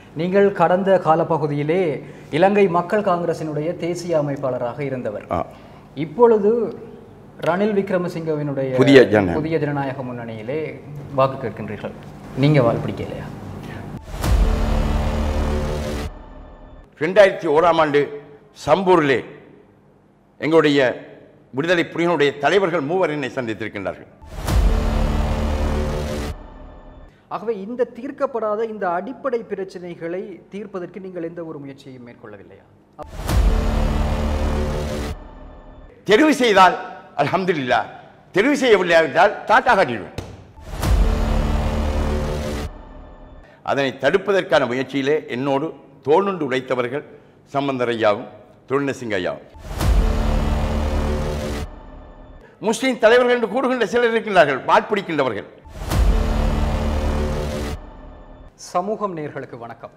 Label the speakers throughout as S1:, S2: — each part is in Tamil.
S1: நீங்கள் கடந்த காலப்பகுதியிலே இலங்கை மக்கள் காங்கிரசினுடைய தேசிய அமைப்பாளராக இருந்தவர்
S2: ஆ
S1: இப்பொழுது ரணில் விக்ரமசிங்கவினுடைய
S2: புதிய ஜன-
S1: புதிய ஜனநாயக முன்னணியிலே வாக்கு கேட்கின்றீர்கள் நீங்க வால் பிடிக்கலையா
S2: ரெண்டாயிரத்தி ஓராம் ஆண்டு சம்பூரிலே எங்களுடைய விடுதலை புலிகளுடைய தலைவர்கள் மூவர் என்னை சந்தித்திருக்கின்றார்கள்
S1: ஆகவே இந்த தீர்க்கப்படாத இந்த அடிப்படை பிரச்சனைகளை தீர்ப்பதற்கு நீங்கள் எந்த ஒரு முயற்சியையும் மேற்கொள்ளவில்லையா
S2: தெரிவு செய்தால் அல்ஹம்துலில்லாஹ் தெரிவு செய்யவில்லையாவிட்டால் டாட்டா காட்டிடுவேன் அதனை தடுப்பதற்கான முயற்சியிலே என்னோடு தோளுண்டு உழைத்தவர்கள் சம்பந்தர் ஐயாவும் தொழில்நசிங்க ஐயாவும் முஸ்லிம் தலைவர்கள் என்று கூறுகின்ற சிலர் இருக்கின்றார்கள் வாட்பிடிக்கின்றவர்கள்
S1: சமூகம் நேர்களுக்கு வணக்கம்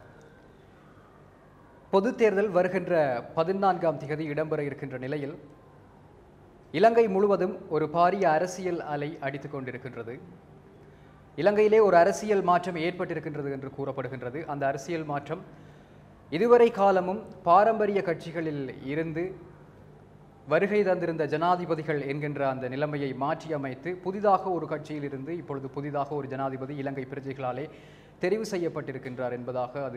S1: பொது தேர்தல் வருகின்ற பதினான்காம் திகதி இடம்பெற இருக்கின்ற நிலையில் இலங்கை முழுவதும் ஒரு பாரிய அரசியல் அலை அடித்துக் கொண்டிருக்கின்றது இலங்கையிலே ஒரு அரசியல் மாற்றம் ஏற்பட்டிருக்கின்றது என்று கூறப்படுகின்றது அந்த அரசியல் மாற்றம் இதுவரை காலமும் பாரம்பரிய கட்சிகளில் இருந்து வருகை தந்திருந்த ஜனாதிபதிகள் என்கின்ற அந்த நிலைமையை மாற்றி அமைத்து புதிதாக ஒரு கட்சியில் இருந்து இப்பொழுது புதிதாக ஒரு ஜனாதிபதி இலங்கை பிரஜைகளாலே தெரிவு செய்யப்பட்டிருக்கின்றார் என்பதாக அது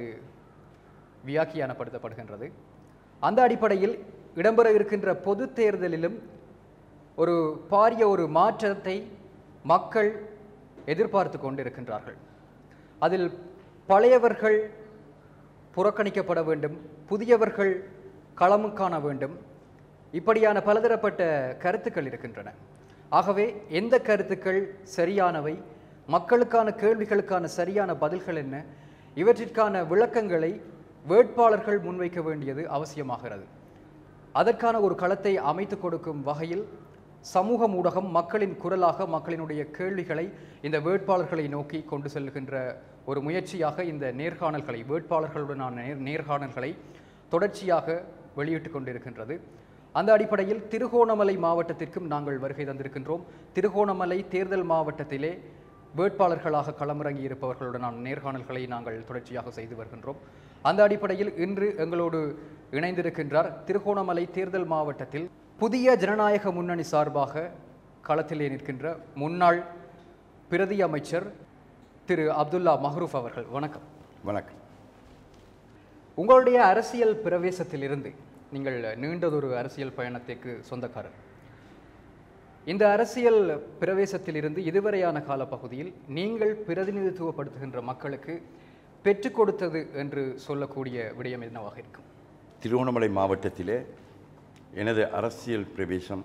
S1: வியாக்கியானப்படுத்தப்படுகின்றது அந்த அடிப்படையில் இடம்பெற இருக்கின்ற பொது தேர்தலிலும் ஒரு பாரிய ஒரு மாற்றத்தை மக்கள் எதிர்பார்த்து கொண்டிருக்கின்றார்கள் அதில் பழையவர்கள் புறக்கணிக்கப்பட வேண்டும் புதியவர்கள் களமு காண வேண்டும் இப்படியான பலதரப்பட்ட கருத்துக்கள் இருக்கின்றன ஆகவே எந்த கருத்துக்கள் சரியானவை மக்களுக்கான கேள்விகளுக்கான சரியான பதில்கள் என்ன இவற்றிற்கான விளக்கங்களை வேட்பாளர்கள் முன்வைக்க வேண்டியது அவசியமாகிறது அதற்கான ஒரு களத்தை அமைத்துக் கொடுக்கும் வகையில் சமூக ஊடகம் மக்களின் குரலாக மக்களினுடைய கேள்விகளை இந்த வேட்பாளர்களை நோக்கி கொண்டு செல்கின்ற ஒரு முயற்சியாக இந்த நேர்காணல்களை வேட்பாளர்களுடனான நேர் நேர்காணல்களை தொடர்ச்சியாக வெளியிட்டு கொண்டிருக்கின்றது அந்த அடிப்படையில் திருகோணமலை மாவட்டத்திற்கும் நாங்கள் வருகை தந்திருக்கின்றோம் திருகோணமலை தேர்தல் மாவட்டத்திலே வேட்பாளர்களாக களமிறங்கி இருப்பவர்களுடனான நேர்காணல்களை நாங்கள் தொடர்ச்சியாக செய்து வருகின்றோம் அந்த அடிப்படையில் இன்று எங்களோடு இணைந்திருக்கின்றார் திருகோணமலை தேர்தல் மாவட்டத்தில் புதிய ஜனநாயக முன்னணி சார்பாக களத்திலே நிற்கின்ற முன்னாள் பிரதி அமைச்சர் திரு அப்துல்லா மஹ்ரூப் அவர்கள் வணக்கம்
S2: வணக்கம்
S1: உங்களுடைய அரசியல் பிரவேசத்திலிருந்து நீங்கள் நீண்டதொரு அரசியல் பயணத்திற்கு சொந்தக்காரர் இந்த அரசியல் பிரவேசத்திலிருந்து இதுவரையான காலப்பகுதியில் நீங்கள் பிரதிநிதித்துவப்படுத்துகின்ற மக்களுக்கு பெற்றுக் கொடுத்தது என்று சொல்லக்கூடிய விடயம் என்னவாக இருக்கும்
S2: திருவண்ணாமலை மாவட்டத்திலே எனது அரசியல் பிரவேசம்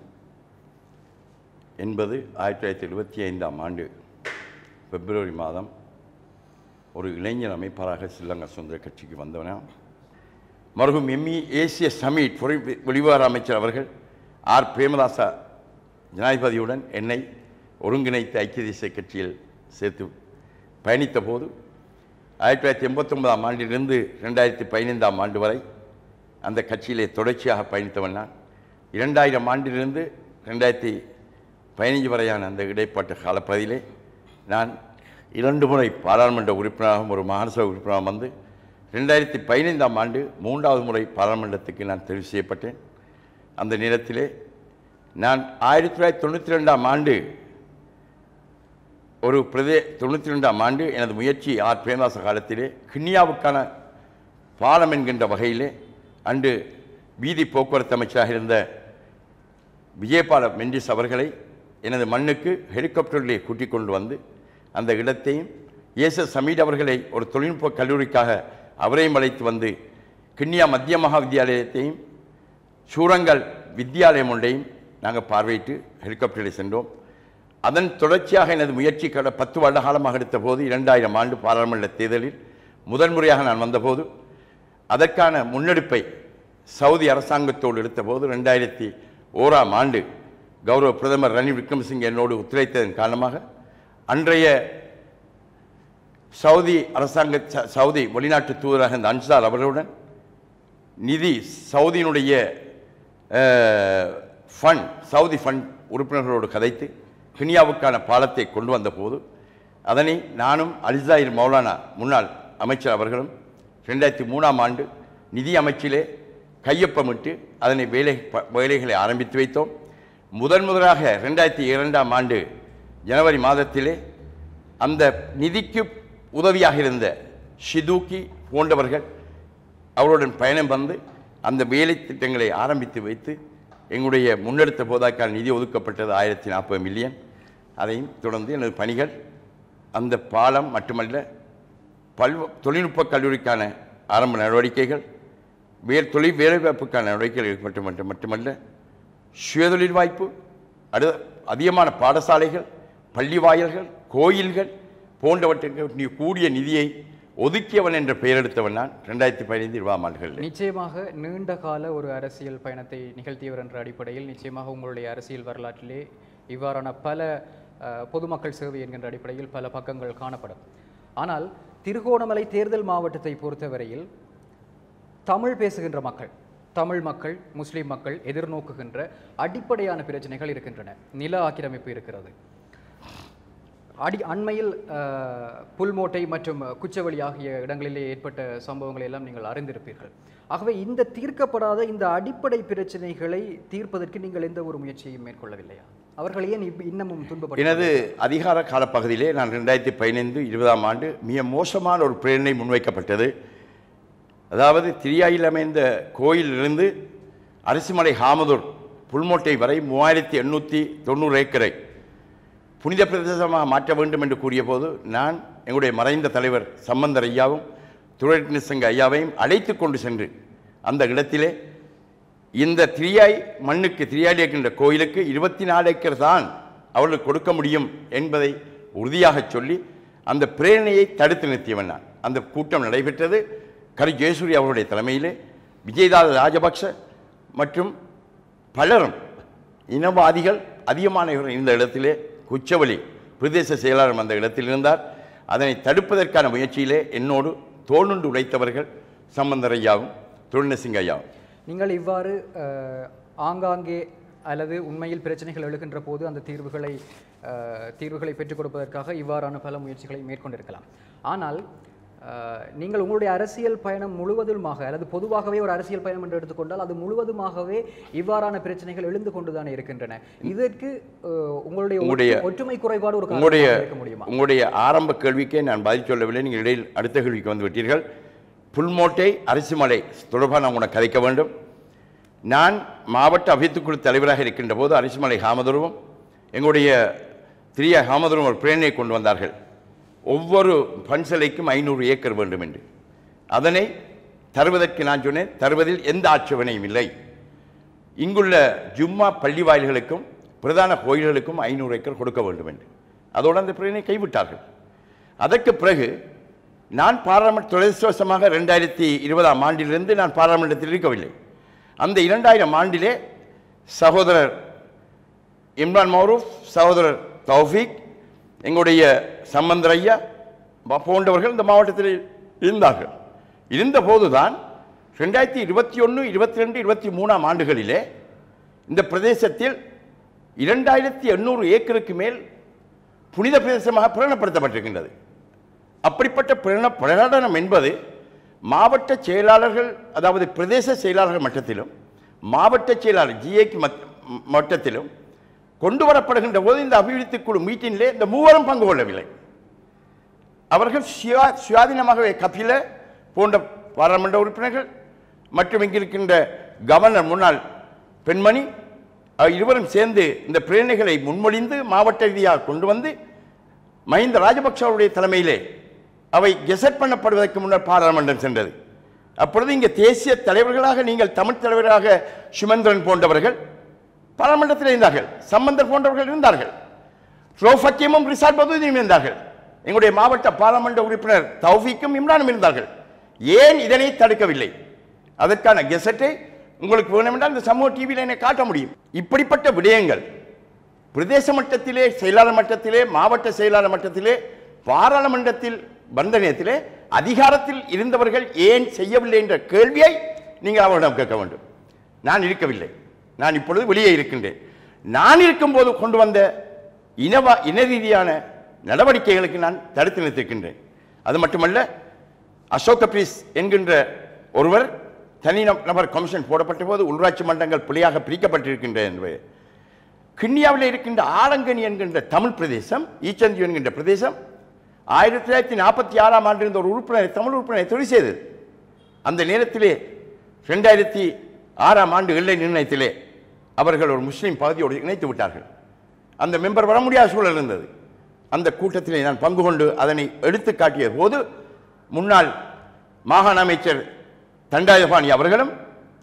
S2: என்பது ஆயிரத்தி தொள்ளாயிரத்தி எழுபத்தி ஐந்தாம் ஆண்டு பிப்ரவரி மாதம் ஒரு இளைஞர் அமைப்பாளராக ஸ்ரீலங்கா சுதந்திர கட்சிக்கு வந்தவனா மருகும் எம்இ ஏசிய சமீட் துறை வெளிவார அமைச்சர் அவர்கள் ஆர் பிரேமதாசா ஜனாதிபதியுடன் என்னை ஒருங்கிணைத்த ஐக்கிய தேசிய கட்சியில் சேர்த்து பயணித்த போது ஆயிரத்தி தொள்ளாயிரத்தி எண்பத்தொன்பதாம் ஆண்டிலிருந்து ரெண்டாயிரத்தி பதினைந்தாம் ஆண்டு வரை அந்த கட்சியிலே தொடர்ச்சியாக பயணித்தவன் நான் இரண்டாயிரம் ஆண்டிலிருந்து ரெண்டாயிரத்தி பதினைஞ்சு வரையான அந்த இடைப்பட்ட காலப்பகுதியிலே நான் இரண்டு முறை பாராளுமன்ற உறுப்பினராகவும் ஒரு மாகாணசபை உறுப்பினராகவும் வந்து ரெண்டாயிரத்தி பதினைந்தாம் ஆண்டு மூன்றாவது முறை பாராளுமன்றத்துக்கு நான் தெரிவு செய்யப்பட்டேன் அந்த நேரத்திலே நான் ஆயிரத்தி தொள்ளாயிரத்தி தொண்ணூற்றி ரெண்டாம் ஆண்டு ஒரு பிரதே தொண்ணூற்றி ரெண்டாம் ஆண்டு எனது முயற்சி ஆர் பிரேமதாச காலத்திலே கிண்ணியாவுக்கான பாலம் என்கின்ற வகையிலே அன்று வீதி போக்குவரத்து அமைச்சராக இருந்த விஜயபால மெண்டிஸ் அவர்களை எனது மண்ணுக்கு ஹெலிகாப்டரிலே கூட்டிக் கொண்டு வந்து அந்த இடத்தையும் ஏசஸ் சமீட் அவர்களை ஒரு தொழில்நுட்ப கல்லூரிக்காக அவரையும் அழைத்து வந்து கிண்ணியா மத்திய மகா வித்தியாலயத்தையும் சூரங்கல் வித்தியாலயம் ஒன்றையும் நாங்கள் பார்வையிட்டு ஹெலிகாப்டரில் சென்றோம் அதன் தொடர்ச்சியாக எனது முயற்சி கட பத்து வருட காலமாக எடுத்த போது இரண்டாயிரம் ஆண்டு பாராளுமன்ற தேர்தலில் முதன்முறையாக நான் வந்தபோது அதற்கான முன்னெடுப்பை சவுதி அரசாங்கத்தோடு எடுத்தபோது ரெண்டாயிரத்தி ஓராம் ஆண்டு கௌரவ பிரதமர் ரணில் விக்ரமசிங்கே என்னோடு ஒத்துழைத்ததன் காரணமாக அன்றைய சவுதி அரசாங்க ச- சவுதி வெளிநாட்டு தூதராக இந்த அன்சார் அவர்களுடன் நிதி சவுதியினுடைய ஃபண்ட் சவுதி ஃபண்ட் உறுப்பினர்களோடு கதைத்து கினியாவுக்கான பாலத்தை கொண்டு வந்த போது அதனை நானும் அலிசாயிர் மௌலானா முன்னாள் அமைச்சர் அவர்களும் ரெண்டாயிரத்தி மூணாம் ஆண்டு நிதி அமைச்சிலே கையொப்பமிட்டு அதனை வேலை ப- வேலைகளை ஆரம்பித்து வைத்தோம் முதன் முதலாக ரெண்டாயிரத்தி இரண்டாம் ஆண்டு ஜனவரி மாதத்திலே அந்த நிதிக்கு உதவியாக இருந்த ஷிதூக்கி போன்றவர்கள் அவருடன் பயணம் வந்து அந்த வேலை திட்டங்களை ஆரம்பித்து வைத்து எங்களுடைய முன்னெடுத்த போதாக்கான நிதி ஒதுக்கப்பட்டது ஆயிரத்தி நாற்பது மில்லியன் அதையும் தொடர்ந்து எனது பணிகள் அந்த பாலம் மட்டுமல்ல பல்வ தொழில்நுட்ப கல்லூரிக்கான ஆரம்ப நடவடிக்கைகள் வேர் தொழில் வேலைவாய்ப்புக்கான நடவடிக்கைகள் மட்டும் மட்டும் மட்டுமல்ல சுயதொழில் வாய்ப்பு அடு அதிகமான பாடசாலைகள் பள்ளி வாயில்கள் கோயில்கள் போன்றவற்றுக்கு நீ கூடிய நிதியை ஒதுக்கியவன் என்ற பெயர் எடுத்தவன் நான் ரெண்டாயிரத்தி பதினைந்து இருபதாம் ஆண்டுகளில்
S1: நிச்சயமாக நீண்ட கால ஒரு அரசியல் பயணத்தை நிகழ்த்தியவர் என்ற அடிப்படையில் நிச்சயமாக உங்களுடைய அரசியல் வரலாற்றிலே இவ்வாறான பல அஹ், பொதுமக்கள் சேவை என்கின்ற அடிப்படையில் பல பக்கங்கள் காணப்படும் ஆனால் திருகோணமலை தேர்தல் மாவட்டத்தை பொறுத்தவரையில் தமிழ் பேசுகின்ற மக்கள் தமிழ் மக்கள் முஸ்லிம் மக்கள் எதிர்நோக்குகின்ற அடிப்படையான பிரச்சனைகள் இருக்கின்றன நில ஆக்கிரமிப்பு இருக்கிறது அடி அண்மையில் அஹ், புல்மோட்டை மற்றும் குச்சவெளி ஆகிய இடங்களிலே ஏற்பட்ட சம்பவங்களை எல்லாம் நீங்கள் அறிந்திருப்பீர்கள் ஆகவே இந்த தீர்க்கப்படாத இந்த அடிப்படை பிரச்சனைகளை தீர்ப்பதற்கு நீங்கள் எந்த ஒரு முயற்சியையும் மேற்கொள்ளவில்லையா அவர்கள் ஏன் இப்ப இன்னமும் துன்பப்பட்டு
S2: எனது அதிகார காலப்பகுதியிலே நான் ரெண்டாயிரத்தி பதினைந்து இருபதாம் ஆண்டு மிக மோசமான ஒரு பிரேரணை முன்வைக்கப்பட்டது அதாவது திரியாயில் அமைந்த கோயிலிலிருந்து அரிசிமலை ஹாமதூர் புல்மோட்டை வரை மூவாயிரத்தி எண்ணூற்றி தொண்ணூறு ஏக்கரை புனித பிரதேசமாக மாற்ற வேண்டும் என்று கூறியபோது நான் எங்களுடைய மறைந்த தலைவர் சம்பந்தர் ஐயாவும் துறை சங்க ஐயாவையும் அழைத்து கொண்டு சென்று அந்த இடத்திலே இந்த திரியாய் மண்ணுக்கு திரியாய் இருக்கின்ற கோயிலுக்கு இருபத்தி நாலு ஏக்கர் தான் அவர்களுக்கு கொடுக்க முடியும் என்பதை உறுதியாகச் சொல்லி அந்த பிரேரணையை தடுத்து நிறுத்தியவன் நான் அந்த கூட்டம் நடைபெற்றது கரு ஜெயசூரி அவருடைய தலைமையிலே விஜயதாத ராஜபக்ஷ மற்றும் பலரும் இனவாதிகள் அதிகமானவர்கள் இந்த இடத்திலே குச்சவெளி பிரதேச செயலாளர் அந்த இடத்தில் இருந்தார் அதனை தடுப்பதற்கான முயற்சியிலே என்னோடு தோணுண்டு உழைத்தவர்கள் சம்பந்தர் ஐயாவும் தொழில்நசிங்க ஐயாவும்
S1: நீங்கள் இவ்வாறு அஹ், ஆங்காங்கே அல்லது உண்மையில் பிரச்சனைகள் எழுகின்ற போது அந்த தீர்வுகளை அஹ், தீர்வுகளை பெற்றுக் கொடுப்பதற்காக இவ்வாறான பல முயற்சிகளை மேற்கொண்டிருக்கலாம் ஆனால் அஹ், நீங்கள் உங்களுடைய அரசியல் பயணம் முழுவதுமாக அல்லது பொதுவாகவே ஒரு அரசியல் பயணம் என்று எடுத்துக்கொண்டால் அது முழுவதுமாகவே இவ்வாறான பிரச்சனைகள் எழுந்து கொண்டுதானே இருக்கின்றன இதற்கு அஹ், உங்களுடைய
S2: உங்களுடைய-
S1: ஒற்று- ஒற்றுமை குறைபாடு ஒரு
S2: உங்களுடைய
S1: காரணமாக இருக்க முடியுமா
S2: உங்களுடைய ஆரம்ப கேள்விக்கே நான் பதில் சொல்லவில்லை நீங்கள் இடையில் அடுத்த கேள்விக்கு வந்து விட்டீர்கள் புல்மோட்டை அரிசிமலை தொடர்பாக நான் உனக்கு கதைக்க வேண்டும் நான் மாவட்ட அபித்துக்குழு தலைவராக இருக்கின்ற போது அரிசிமலை ஹாமதுருவும் எங்களுடைய திரிய ஹாமதுரும் ஒரு பிரேரணையை கொண்டு வந்தார்கள் ஒவ்வொரு பன்சலைக்கும் ஐநூறு ஏக்கர் வேண்டும் என்று அதனை தருவதற்கு நான் சொன்னேன் தருவதில் எந்த ஆட்சேபனையும் இல்லை இங்குள்ள ஜும்மா பள்ளி வாயில்களுக்கும் பிரதான கோயில்களுக்கும் ஐநூறு ஏக்கர் கொடுக்க வேண்டும் என்று அதோடு அந்த பிரேரணை கைவிட்டார்கள் அதற்கு பிறகு நான் பாராளுமன்ற துரதிருஷ்டவசமாக ரெண்டாயிரத்தி இருபதாம் ஆண்டிலிருந்து நான் பாராளுமன்றத்தில் இருக்கவில்லை அந்த இரண்டாயிரம் ஆண்டிலே சகோதரர் இம்ரான் மௌரூப் சகோதரர் தௌஃபீக் எங்களுடைய சம்பந்தர் ஐயா ப- போன்றவர்கள் இந்த மாவட்டத்தில் இருந்தார்கள் இருந்தபோதுதான் ரெண்டாயிரத்தி இருபத்தி ஒன்று இருபத்தி ரெண்டு இருபத்தி மூணாம் ஆண்டுகளிலே இந்த பிரதேசத்தில் இரண்டாயிரத்தி எண்ணூறு ஏக்கருக்கு மேல் புனித பிரதேசமாக பிரகடனப்படுத்தப்பட்டிருக்கின்றது அப்படிப்பட்ட பிரகடன பிரகடனம் என்பது மாவட்ட செயலாளர்கள் அதாவது பிரதேச செயலாளர்கள் மட்டத்திலும் மாவட்ட செயலாளர் ஜிஏக்கு மட்டத்திலும் கொண்டு வரப்படுகின்ற போது இந்த அபிவிருத்தி குழு மீட்டிங்கிலே இந்த மூவரும் பங்கு கொள்ளவில்லை அவர்கள் சுயா சுயாதீனமாகவே கபில போன்ற பாராளுமன்ற உறுப்பினர்கள் மற்றும் இங்கிருக்கின்ற கவர்னர் முன்னாள் பெண்மணி ஆகிய இருவரும் சேர்ந்து இந்த பிரேரணைகளை முன்மொழிந்து மாவட்ட ரீதியாக கொண்டு வந்து மஹிந்த ராஜபக்ஷ அவருடைய தலைமையிலே அவை கெசட் பண்ணப்படுவதற்கு முன்னர் பாராளுமன்றம் சென்றது அப்பொழுது இங்கே தேசிய தலைவர்களாக நீங்கள் தமிழ் தலைவராக சுமந்திரன் போன்றவர்கள் பாராளுமன்றத்தில் இருந்தார்கள் சம்பந்தர் போன்றவர்கள் இருந்தார்கள் ரோஃபக்கியமும் ரிசார்ட் பதுதியும் இருந்தார்கள் எங்களுடைய மாவட்ட பாராளுமன்ற உறுப்பினர் தௌஃபீக்கும் இம்ரானும் இருந்தார்கள் ஏன் இதனை தடுக்கவில்லை அதற்கான கெசட்டை உங்களுக்கு வேணுமென்றால் இந்த சமூக டிவியில் என்னை காட்ட முடியும் இப்படிப்பட்ட விடயங்கள் பிரதேச மட்டத்திலே செயலாளர் மட்டத்திலே மாவட்ட செயலாளர் மட்டத்திலே பாராளுமன்றத்தில் வந்த நேரத்திலே அதிகாரத்தில் இருந்தவர்கள் ஏன் செய்யவில்லை என்ற கேள்வியை நீங்கள் அவரிடம் கேட்க வேண்டும் நான் இருக்கவில்லை நான் இப்பொழுது வெளியே இருக்கின்றேன் நான் இருக்கும்போது கொண்டு வந்த இனவா இன ரீதியான நடவடிக்கைகளுக்கு நான் தடுத்து நிறுத்திருக்கின்றேன் அது மட்டுமல்ல அசோக பிரீஸ் என்கின்ற ஒருவர் தனி நப- நபர் கமிஷன் போடப்பட்ட போது உள்ளாட்சி மன்றங்கள் பிழையாக பிரிக்கப்பட்டிருக்கின்றன என்பது கிண்ணியாவில் இருக்கின்ற ஆலங்கனி என்கின்ற தமிழ் பிரதேசம் ஈச்சந்தி என்கின்ற பிரதேசம் ஆயிரத்தி தொள்ளாயிரத்தி நாற்பத்தி ஆறாம் ஆண்டு இருந்த ஒரு உறுப்பினரை தமிழ் உறுப்பினரை தொழில் செய்தது அந்த நேரத்திலே ரெண்டாயிரத்தி ஆறாம் ஆண்டு எல்லை நிர்ணயத்திலே அவர்கள் ஒரு முஸ்லீம் பகுதியோடு இணைத்து விட்டார்கள் அந்த மெம்பர் வர முடியாத சூழல் இருந்தது அந்த கூட்டத்திலே நான் பங்கு கொண்டு அதனை எடுத்து காட்டிய போது முன்னாள் மாகாண அமைச்சர் தண்டாயுதபாணி அவர்களும்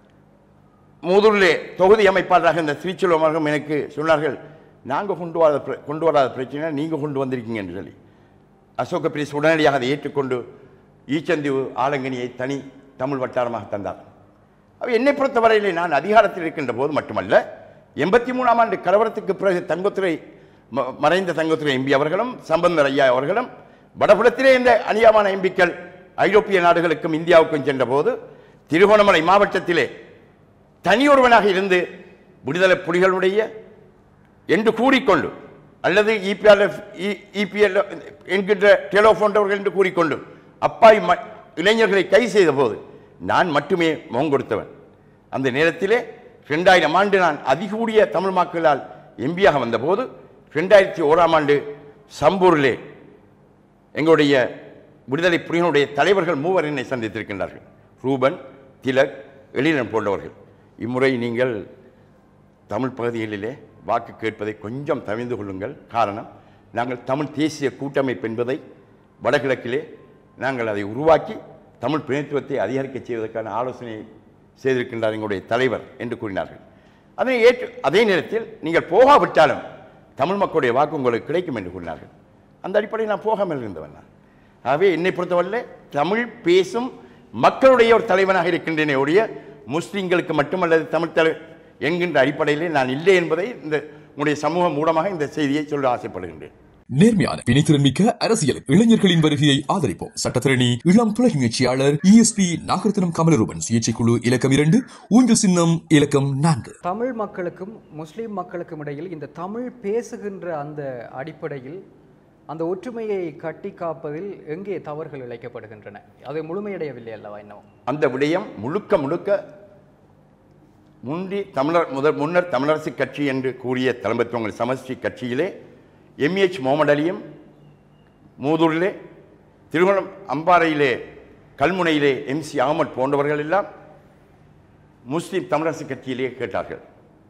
S2: மூதூரிலே தொகுதி அமைப்பாளராக இந்த திருச்செல்வம் அவர்களும் எனக்கு சொன்னார்கள் நாங்கள் கொண்டு வராத பிர- கொண்டு வராத பிரச்சனை நீங்கள் கொண்டு வந்திருக்கீங்க என்று சொல்லி அசோக பிரீஸ் உடனடியாக அதை ஏற்றுக்கொண்டு ஈச்சந்தீவு ஆலங்கனியை தனி தமிழ் வட்டாரமாக தந்தார் அவை என்னை பொறுத்தவரையிலே நான் அதிகாரத்தில் இருக்கின்ற போது மட்டுமல்ல எண்பத்தி மூணாம் ஆண்டு கலவரத்துக்கு பிறகு தங்கத்துறை ம- மறைந்த தங்கத்துறை எம்பி அவர்களும் சம்பந்தர் ஐயா அவர்களும் வடபுலத்திலே இந்த அநியாயமான எம்பிக்கள் ஐரோப்பிய நாடுகளுக்கும் இந்தியாவுக்கும் சென்றபோது திருகோணமலை மாவட்டத்திலே தனியொருவனாக இருந்து விடுதலை புலிகளுடைய என்று கூறிக்கொண்டு அல்லது இபிஎல்எஃப் இபிஎல் என்கின்ற டெலோஃபோன்றவர்கள் என்று கூறிக்கொண்டு அப்பாய் ம- இளைஞர்களை கைது செய்த போது நான் மட்டுமே முகம் கொடுத்தவன் அந்த நேரத்திலே ரெண்டாயிரம் ஆண்டு நான் அதிகூடிய தமிழ் மக்களால் எம்பியாக வந்தபோது ரெண்டாயிரத்தி ஓராம் ஆண்டு சம்பூரிலே எங்களுடைய விடுதலை புலிகளுடைய தலைவர்கள் மூவர் என்னை சந்தித்திருக்கின்றார்கள் ரூபன் திலக் எழிலன் போன்றவர்கள் இம்முறை நீங்கள் தமிழ் பகுதிகளிலே வாக்கு கேட்பதை கொஞ்சம் தவிர்ந்து கொள்ளுங்கள் காரணம் நாங்கள் தமிழ் தேசிய கூட்டமைப்பு என்பதை வடகிழக்கிலே நாங்கள் அதை உருவாக்கி தமிழ் பிரதித்துவத்தை அதிகரிக்க செய்வதற்கான ஆலோசனை செய்திருக்கின்றார் எங்களுடைய தலைவர் என்று கூறினார்கள் அதனை ஏற்று அதே நேரத்தில் நீங்கள் போகாவிட்டாலும் தமிழ் மக்களுடைய வாக்கு உங்களுக்கு கிடைக்கும் என்று கூறினார்கள் அந்த அடிப்படையில் நான் போகாமல் இருந்தவன் நான் ஆகவே என்னை பொறுத்தவரை தமிழ் பேசும் மக்களுடைய ஒரு தலைவனாக இருக்கின்றேனே ஒழிய முஸ்லிம்களுக்கு மட்டுமல்லது தமிழ் தலை என்கின்ற அடிப்படையிலே நான் இல்லை என்பதை இந்த உங்களுடைய சமூகம் மூலமாக இந்த செய்தியை சொல்ல ஆசைப்படுகின்றேன்
S3: நேர்மையான வினைத்திறன் மிக்க அரசியல் இளைஞர்களின் வருகையை ஆதரிப்போம் சட்டத்திரணி இளம் துளை முயற்சியாளர் இஎஸ்பி நாகரத்னம் கமலரூபன் சிகிச்சை குழு இலக்கம் இரண்டு ஊஞ்சல் சின்னம் இலக்கம் நான்கு
S1: தமிழ் மக்களுக்கும் முஸ்லிம் மக்களுக்கும் இடையில் இந்த தமிழ் பேசுகின்ற அந்த அடிப்படையில் அந்த ஒற்றுமையை கட்டி காப்பதில் எங்கே தவறுகள் இழைக்கப்படுகின்றன அது முழுமையடையவில்லை அல்லவா இன்னும்
S2: அந்த விடயம் முழுக்க முழுக்க முந்தி தமிழர் முதல் முன்னர் தமிழரசு கட்சி என்று கூறிய தலைமைத்துவங்கள் சமஷ்டி கட்சியிலே எம்ஏஹெச் முகமது அலியும் மூதூரிலே திருவண்ணம் அம்பாறையிலே கல்முனையிலே எம்சி அகமட் போன்றவர்கள் எல்லாம் முஸ்லிம் தமிழரசு கட்சியிலே கேட்டார்கள்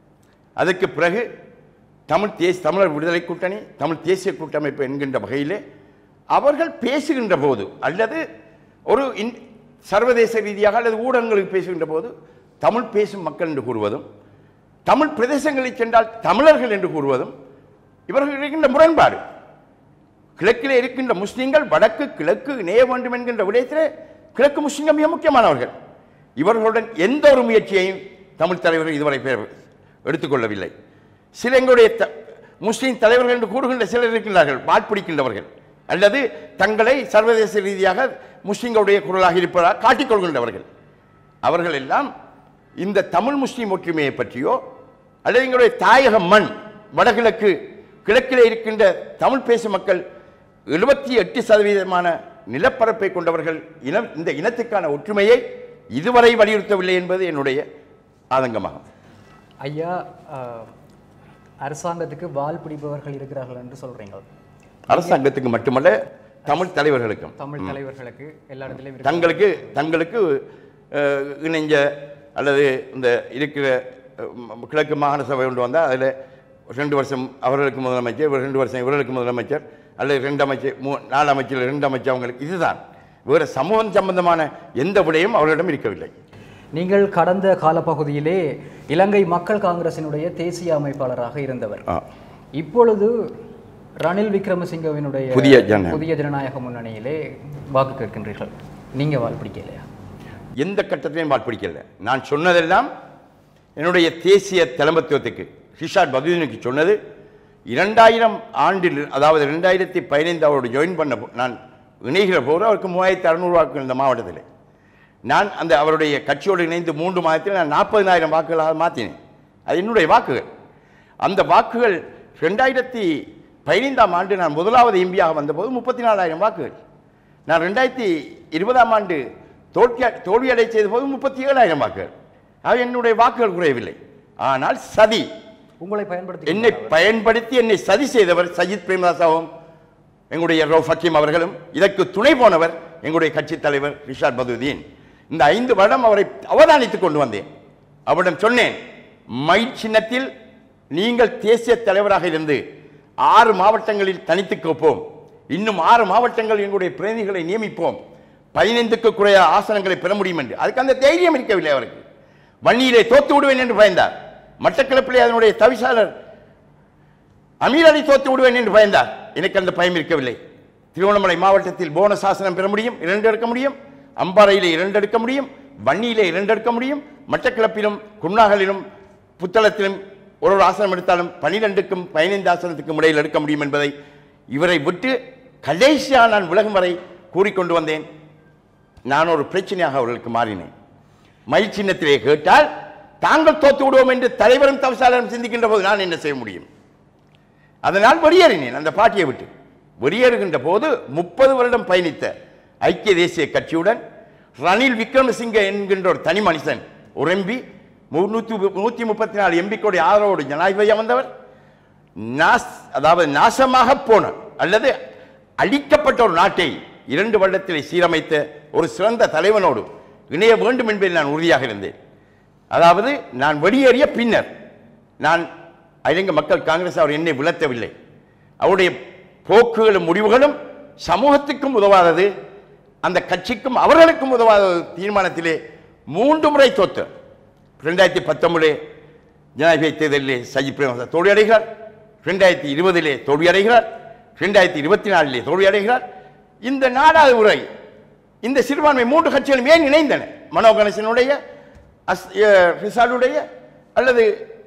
S2: அதற்கு பிறகு தமிழ் தேச தமிழர் விடுதலை கூட்டணி தமிழ் தேசிய கூட்டமைப்பு என்கின்ற வகையிலே அவர்கள் பேசுகின்ற போது அல்லது ஒரு இன் சர்வதேச ரீதியாக அல்லது ஊடகங்களுக்கு பேசுகின்ற போது தமிழ் பேசும் மக்கள் என்று கூறுவதும் தமிழ் பிரதேசங்களில் சென்றால் தமிழர்கள் என்று கூறுவதும் இவர்கள் இருக்கின்ற முரண்பாடு கிழக்கிலே இருக்கின்ற முஸ்லிம்கள் வடக்கு கிழக்கு இணைய வேண்டும் என்கின்ற விடயத்திலே கிழக்கு முஸ்லிம்கள் மிக முக்கியமானவர்கள் இவர்களுடன் எந்த ஒரு முயற்சியையும் தமிழ் தலைவர்கள் இதுவரை பெ- எடுத்துக்கொள்ளவில்லை சில எங்களுடைய த- முஸ்லிம் தலைவர்கள் என்று கூறுகின்ற சிலர் இருக்கின்றார்கள் வாட்பிடிக்கின்றவர்கள் அல்லது தங்களை சர்வதேச ரீதியாக முஸ்லிம்களுடைய குரலாக இருப்பதாக காட்டிக்கொள்கின்றவர்கள் அவர்கள் எல்லாம் இந்த தமிழ் முஸ்லிம் ஒற்றுமையை பற்றியோ அல்லது எங்களுடைய தாயக மண் வடகிழக்கு கிழக்கிலே இருக்கின்ற தமிழ் பேசும் மக்கள் எழுபத்தி எட்டு சதவீதமான நிலப்பரப்பை கொண்டவர்கள் இனம் இந்த இனத்துக்கான ஒற்றுமையை இதுவரை வலியுறுத்தவில்லை என்பது என்னுடைய ஆதங்கமாகும்
S1: ஐயா அஹ், அரசாங்கத்துக்கு வால் பிடிப்பவர்கள் இருக்கிறார்கள் என்று சொல்றீங்க
S2: அரசாங்கத்துக்கு மட்டுமல்ல தமிழ் தலைவர்களுக்கும்
S1: தமிழ் தலைவர்களுக்கு எல்லா இடத்துலையும் இருக்கு.
S2: தங்களுக்கு தங்களுக்கு அஹ், இணைஞ்ச அல்லது இந்த இருக்கிற அஹ், ம- கிழக்கு மாகாண சபை கொண்டு வந்தால் அதில் ரெண்டு வருஷம் அவர்களுக்கு முதலமைச்சர் இவர் ரெண்டு வருஷம் இவர்களுக்கு முதலமைச்சர் அல்லது ரெண்டு அமைச்சர் மூ நாலு அமைச்சர் ரெண்டு அமைச்சர் அவங்களுக்கு இதுதான் வேறு சமூகம் சம்பந்தமான எந்த விடையும் அவர்களிடம் இருக்கவில்லை
S1: நீங்கள் கடந்த காலப்பகுதியிலே இலங்கை மக்கள் காங்கிரசினுடைய தேசிய அமைப்பாளராக இருந்தவர்
S2: ஆ.
S1: இப்பொழுது ரணில் விக்ரமசிங்கவினுடைய
S2: புதிய ஜன-
S1: புதிய ஜனநாயக முன்னணியிலே வாக்கு கேட்கின்றீர்கள் நீங்க வால் பிடிக்கலையா
S2: எந்த கட்டத்திலையும் வாட்பிடிக்கல நான் சொன்னதெல்லாம் என்னுடைய தேசிய தலைமத்துவத்துக்கு ரிஷாட் பகுதீனுக்கு சொன்னது இரண்டாயிரம் ஆண்டில் அதாவது ரெண்டாயிரத்தி பதினைந்து அவரோட ஜாயின் பண்ண போ- நான் இணைகிற போது அவருக்கு மூவாயிரத்தி அறநூறு வாக்குகள் இந்த மாவட்டத்தில் நான் அந்த அவருடைய கட்சியோடு இணைந்து மூன்று மாதத்தில் நான் நாற்பதினாயிரம் வாக்குகளாக மாற்றினேன் அது என்னுடைய வாக்குகள் அந்த வாக்குகள் ரெண்டாயிரத்தி பதினைந்தாம் ஆண்டு நான் முதலாவது எம்பியாக வந்தபோது முப்பத்தி நாலாயிரம் வாக்குகள் நான் ரெண்டாயிரத்தி இருபதாம் ஆண்டு தோல்வி தோல்வியடை செய்த போது முப்பத்தி ஏழாயிரம் வாக்குகள் ஆக என்னுடைய வாக்குகள் குறையவில்லை ஆனால் சதி
S1: உங்களை பயன்படுத்தி
S2: என்னை பயன்படுத்தி என்னை சதி செய்தவர் சஜித் பிரேமதாசாவும் எங்களுடைய ரவுஃப் ஹக்கீம் அவர்களும் இதற்கு துணை போனவர் எங்களுடைய கட்சித் தலைவர் ரிஷாட் பதுதீன் இந்த ஐந்து வருடம் அவரை அவதானித்துக் கொண்டு வந்தேன் அவரிடம் சொன்னேன் மை சின்னத்தில் நீங்கள் தேசிய தலைவராக இருந்து ஆறு மாவட்டங்களில் தனித்து கேட்போம் இன்னும் ஆறு மாவட்டங்கள் எங்களுடைய பிரதிநிதிகளை நியமிப்போம் பதினைந்துக்கு குறைய ஆசனங்களை பெற முடியும் என்று அதுக்கு அந்த தைரியம் இருக்கவில்லை அவருக்கு வன்னியிலே தோத்து விடுவேன் என்று பயந்தார் மட்டக்களப்பிலே அதனுடைய தவிசாளர் அமீர் அலி தோத்து விடுவேன் என்று பயந்தார் எனக்கு அந்த பயம் இருக்கவில்லை திருவண்ணாமலை மாவட்டத்தில் போனஸ் ஆசனம் பெற முடியும் இரண்டு எடுக்க முடியும் அம்பாறையிலே இரண்டு எடுக்க முடியும் வன்னியிலே இரண்டு எடுக்க முடியும் மட்டக்களப்பிலும் குன்னாகலிலும் புத்தளத்திலும் ஒரு ஒரு ஆசனம் எடுத்தாலும் பனிரெண்டுக்கும் பதினைந்து ஆசனத்துக்கும் இடையில் எடுக்க முடியும் என்பதை இவரை விட்டு கடைசியாக நான் விலகும் வரை கூறிக்கொண்டு வந்தேன் நான் ஒரு பிரச்சனையாக அவர்களுக்கு மாறினேன் மயில் சின்னத்திலே கேட்டால் தாங்கள் தோத்து விடுவோம் என்று தலைவரும் தவசாளரும் சிந்திக்கின்ற போது நான் என்ன செய்ய முடியும் அதனால் வெளியேறினேன் அந்த பார்ட்டியை விட்டு வெளியேறுகின்ற போது முப்பது வருடம் பயணித்த ஐக்கிய தேசிய கட்சியுடன் ரணில் விக்ரமசிங்க என்கின்ற ஒரு தனி மனுஷன் ஒரு எம்பி முன்னூத்தி நூற்றி முப்பத்தி நாலு எம்பிக்களுடைய ஆதரவோடு ஜனாதிபதியாக வந்தவர் நாஸ் அதாவது நாசமாக போன அல்லது அழிக்கப்பட்ட ஒரு நாட்டை இரண்டு வருடத்திலே சீரமைத்த ஒரு சிறந்த தலைவனோடு இணைய வேண்டும் என்பதில் நான் உறுதியாக இருந்தேன் அதாவது நான் வெளியேறிய பின்னர் நான் இலங்கை மக்கள் காங்கிரஸ் அவர் என்னை விளத்தவில்லை அவருடைய போக்குகளும் முடிவுகளும் சமூகத்துக்கும் உதவாதது அந்த கட்சிக்கும் அவர்களுக்கும் உதவாத ஒரு தீர்மானத்திலே மூன்று முறை தோத்து ரெண்டாயிரத்தி பத்தொன்பது ஜனாதிபதி தேர்தலிலே சஜித் பிரேமதாசா தோல்வியடைகிறார் ரெண்டாயிரத்தி இருபதிலே தோல்வியடைகிறார் ரெண்டாயிரத்தி இருபத்தி நாலிலே தோல்வியடைகிறார் இந்த நாடாவது முறை இந்த சிறுபான்மை மூன்று கட்சிகளும் ஏன் இணைந்தன மனோ கணேசனுடைய அஸ் அஹ், ரிசாலுடைய அல்லது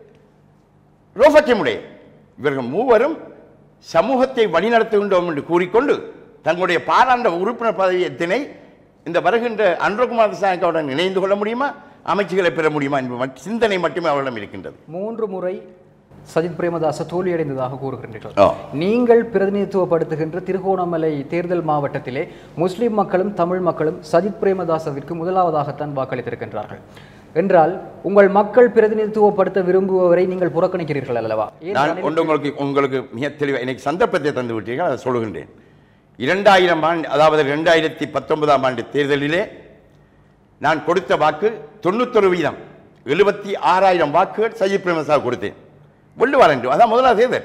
S2: ரோஃபக்கியமுடைய இவர்கள் மூவரும் சமூகத்தை வழிநடத்துகின்றோம் என்று கூறிக்கொண்டு தங்களுடைய பாராண்ட உறுப்பினர் பதவியத்தினை இந்த வருகின்ற அன்றகுமார் திசாவுடன் இணைந்து கொள்ள முடியுமா அமைச்சுகளை பெற முடியுமா என்ற மட்- சிந்தனை மட்டுமே அவரிடம் இருக்கின்றது
S1: மூன்று முறை சஜித் பிரேமதாச தோல்வியடைந்ததாக கூறுகின்றீர்கள்
S2: ஆ.
S1: நீங்கள் பிரதிநிதித்துவப்படுத்துகின்ற திருகோணமலை தேர்தல் மாவட்டத்திலே முஸ்லிம் மக்களும் தமிழ் மக்களும் சஜித் பிரேமதாசவிற்கு முதலாவதாகத்தான் வாக்களித்திருக்கின்றார்கள் என்றால் உங்கள் மக்கள் பிரதிநிதித்துவப்படுத்த விரும்புபவரை நீங்கள் புறக்கணிக்கிறீர்கள் அல்லவா ஏன்
S2: நான்
S1: ரணில்
S2: ஒன்று உங்களுக்கு உங்களுக்கு மிக தெளிவாக எனக்கு சந்தர்ப்பத்தை தந்து விட்டீர்கள் அதை சொல்லுகின்றேன் இரண்டாயிரம் ஆண்டு அதாவது ரெண்டாயிரத்தி பத்தொன்பதாம் ஆண்டு தேர்தலிலே நான் கொடுத்த வாக்கு தொண்ணூத்தொரு வீதம் எழுபத்தி ஆறாயிரம் வாக்குகள் சஜித் பிரேமதாசாவுக்கு கொடுத்தேன் வெள்ளுவார் என்று அதான் முதலாவது தேர்தல்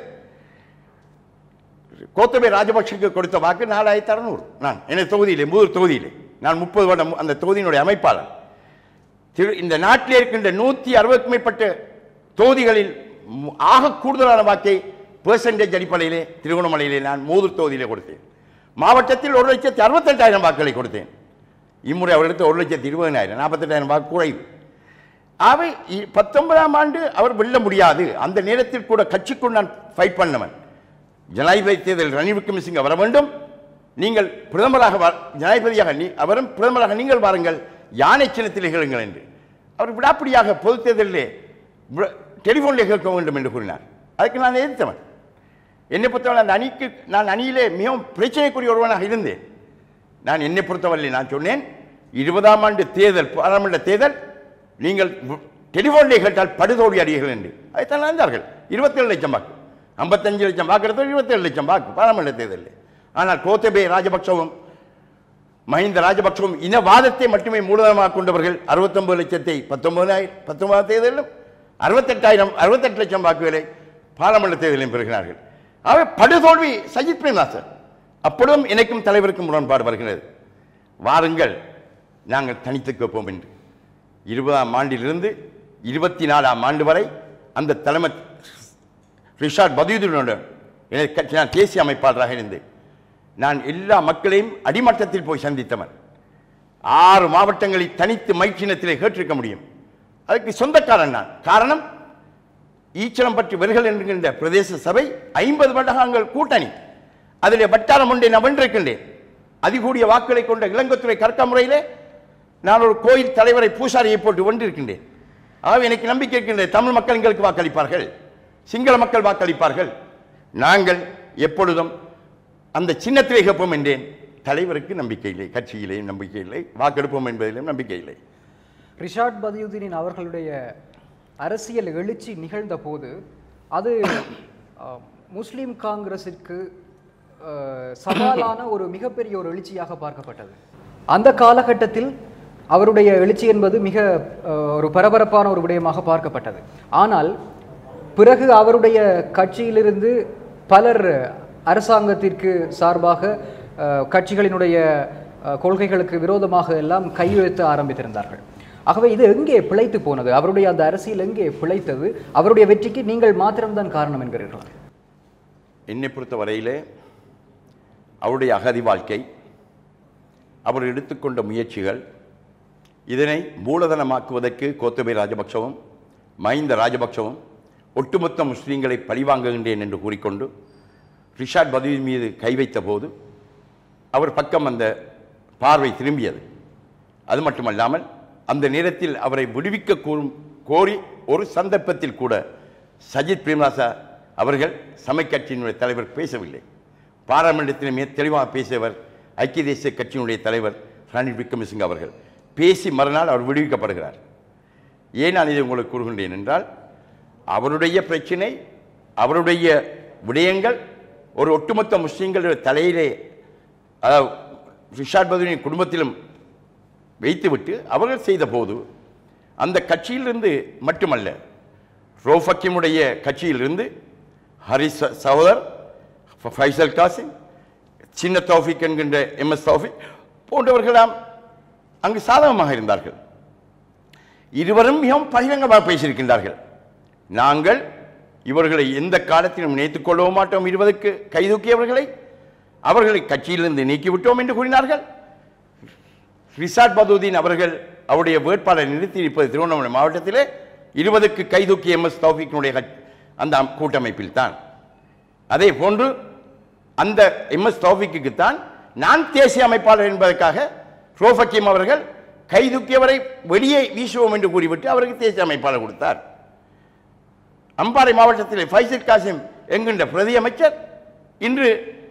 S2: கோத்தபய ராஜபக்ஷக்கு கொடுத்த வாக்கு நாலாயிரத்தி அறநூறு நான் எனது தொகுதியிலே மூதூர் தொகுதியிலே நான் முப்பது வருடம் அந்த தொகுதியினுடைய அமைப்பாளர் திரு இந்த நாட்டில் இருக்கின்ற நூற்றி அறுபதுக்கும் மேற்பட்ட தொகுதிகளில் மு- ஆக கூடுதலான வாக்கை பெர்சன்டேஜ் அடிப்படையிலே திருவண்ணாமலையிலே நான் மூதூர் தொகுதியிலே கொடுத்தேன் மாவட்டத்தில் ஒரு லட்சத்தி அறுபத்தெட்டாயிரம் வாக்குகளை கொடுத்தேன் இம்முறை அவர்களுக்கு ஒரு லட்சத்தி இருபதாயிரம் நாற்பத்தெட்டாயிரம் வாக்கு குறைவு அவை இ- பத்தொன்பதாம் ஆண்டு அவர் வெல்ல முடியாது அந்த நேரத்தில் கூட கட்சிக்குள் நான் ஃபைட் பண்ணவன் ஜனாதிபதி தேர்தல் ரணில் விக்ரமசிங்க வர வேண்டும் நீங்கள் பிரதமராக வா- ஜனாதிபதியாக நீ அவரும் பிரதமராக நீங்கள் வாருங்கள் யானை சின்னத்தில் கேளுங்கள் என்று அவர் விடாப்பிடியாக பொது தேர்தலிலே விட- டெலிஃபோனில் கேட்க வேண்டும் என்று கூறினார் அதுக்கு நான் எதிர்த்தவன் என்னை பொறுத்தவரை அந்த அணிக்கு நான் அணியிலே மிகவும் பிரச்சனைக்குரிய ஒருவனாக இருந்தேன் நான் என்னை பொறுத்தவரை நான் சொன்னேன் இருபதாம் ஆண்டு தேர்தல் பாராளுமன்ற தேர்தல் நீங்கள் டெலிஃபோனிலே கேட்டால் படுதோல்வி அடைகள் என்று அதைத்தான் நடந்தார்கள் இருபத்தேழு லட்சம் வாக்கு ஐம்பத்தஞ்சு லட்சம் வாக்கு எடுத்தோம் இருபத்தேழு லட்சம் வாக்கு பாராளுமன்ற தேர்தலில் ஆனால் கோத்தபே ராஜபக்சவும் மஹிந்த ராஜபக்சவும் இனவாதத்தை மட்டுமே மூலதனமாக கொண்டவர்கள் அறுபத்தொன்பது லட்சத்தை பத்தொன்பதாயிரம் பத்தொன்பதாம் தேர்தலிலும் அறுபத்தெட்டாயிரம் அறுபத்தெட்டு லட்சம் வாக்குகளை பாராளுமன்ற தேர்தலிலும் பெறுகிறார்கள் ஆகவே படுதோல்வி சஜித் பிரேமதாசன் அப்பொழுதும் எனக்கும் தலைவருக்கும் முரண்பாடு வருகிறது வாருங்கள் நாங்கள் தனித்து கேட்போம் என்று இருபதாம் ஆண்டிலிருந்து இருபத்தி நாலாம் ஆண்டு வரை அந்த தலைமை ரிஷாட் பதியுதனுடன் எனது கட்சி நான் தேசிய அமைப்பாளராக இருந்து நான் எல்லா மக்களையும் அடிமட்டத்தில் போய் சந்தித்தவன் ஆறு மாவட்டங்களில் தனித்து மைச்சினத்திலே கேட்டிருக்க முடியும் அதுக்கு சொந்தக்காரன் நான் காரணம் ஈச்சலம் பற்றி வெறுகள் என்கின்ற பிரதேச சபை ஐம்பது வட்டகங்கள் கூட்டணி அதிலே வட்டாரம் ஒன்றை நான் வென்றிருக்கின்றேன் அதிகூடிய வாக்குகளை கொண்ட இளங்கத்துறை கற்க முறையிலே நான் ஒரு கோயில் தலைவரை பூசாரியை போட்டு வென்றிருக்கின்றேன் ஆகவே எனக்கு நம்பிக்கை இருக்கின்றது தமிழ் மக்கள் எங்களுக்கு வாக்களிப்பார்கள் சிங்கள மக்கள் வாக்களிப்பார்கள் நாங்கள் எப்பொழுதும் அந்த சின்னத்திலே கேட்போம் என்றேன் தலைவருக்கு நம்பிக்கை இல்லை கட்சியிலே நம்பிக்கை இல்லை வாக்கெடுப்போம் என்பதிலும் நம்பிக்கை இல்லை
S1: ரிஷாட் பதியுதீன் அவர்களுடைய அரசியல் எழுச்சி நிகழ்ந்த போது அது அஹ், முஸ்லிம் காங்கிரசிற்கு அஹ், சவாலான ஒரு மிகப்பெரிய ஒரு எழுச்சியாக பார்க்கப்பட்டது அந்த காலகட்டத்தில் அவருடைய எழுச்சி என்பது மிக அஹ், ஒரு பரபரப்பான ஒரு விடயமாக பார்க்கப்பட்டது ஆனால் பிறகு அவருடைய கட்சியிலிருந்து பலர் அரசாங்கத்திற்கு சார்பாக அஹ், கட்சிகளினுடைய அஹ், கொள்கைகளுக்கு விரோதமாக எல்லாம் கையெழுத்த ஆரம்பித்திருந்தார்கள் ஆகவே இது எங்கே பிழைத்து போனது அவருடைய அந்த அரசியல் எங்கே பிழைத்தது அவருடைய வெற்றிக்கு நீங்கள் மாத்திரம்தான் காரணம் என்கிறீர்களா
S2: என்னை பொறுத்த வரையிலே அவருடைய அகதி வாழ்க்கை அவர் எடுத்துக்கொண்ட முயற்சிகள் இதனை மூலதனமாக்குவதற்கு கோத்தபய ராஜபக்சவும் மஹிந்த ராஜபக்சவும் ஒட்டுமொத்த முஸ்லீம்களை பழிவாங்குகின்றேன் என்று கூறிக்கொண்டு ரிஷாட் பதவி மீது கை வைத்த போது அவர் பக்கம் அந்த பார்வை திரும்பியது அது மட்டுமல்லாமல் அந்த நேரத்தில் அவரை விடுவிக்க கூறும் கோரி ஒரு சந்தர்ப்பத்தில் கூட சஜித் பிரேமதாசா அவர்கள் சமை கட்சியினுடைய தலைவர் பேசவில்லை பாராளுமன்றத்தில் மிக தெளிவாக பேசியவர் ஐக்கிய தேசிய கட்சியினுடைய தலைவர் ரணில் விக்ரமசிங்க அவர்கள் பேசி மறுநாள் அவர் விடுவிக்கப்படுகிறார் ஏன் நான் இதை உங்களுக்கு கூறுகின்றேன் என்றால் அவருடைய பிரச்சினை அவருடைய விடயங்கள் ஒரு ஒட்டுமொத்த முஸ்லீம்களுடைய தலையிலே அதாவது ரிஷாட் பதுவின் குடும்பத்திலும் வைத்துவிட்டு அவர்கள் செய்த போது அந்த கட்சியிலிருந்து மட்டுமல்ல ரோஃபக்கிமுடைய கட்சியிலிருந்து ஹரிஸ் சகோதர் ஃபைசல் காசிம் சின்ன தௌஃபிக் என்கின்ற எம்எஸ் தௌஃபிக் போன்றவர்களாம் அங்கு சாதகமாக இருந்தார்கள் இருவரும் மிகவும் பகிரங்கமாக பேசியிருக்கின்றார்கள் நாங்கள் இவர்களை எந்த காலத்திலும் நினைத்துக் கொள்ளவும் மாட்டோம் இருவதற்கு கைதூக்கியவர்களை அவர்களை கட்சியிலிருந்து நீக்கிவிட்டோம் என்று கூறினார்கள் ரிசாட் பதுதீன் அவர்கள் அவருடைய வேட்பாளரை நிறுத்தி இருப்பது திருவண்ணாமலை மாவட்டத்திலே இருபதுக்கு கைதூக்கிய எம் எஸ் தௌஃபிக்கினுடைய கட்சி- அந்த கூட்டமைப்பில் தான் அதே போன்று அந்த எம் எஸ் தௌஃபிக்கு தான் நான் தேசிய அமைப்பாளர் என்பதற்காக ரோஃபக்கியம் அவர்கள் கைதூக்கியவரை வெளியே வீசுவோம் என்று கூறிவிட்டு அவருக்கு தேசிய அமைப்பாளர் கொடுத்தார் அம்பாறை மாவட்டத்தில் ஃபைசல் காசிம் என்கின்ற பிரதி அமைச்சர் இன்று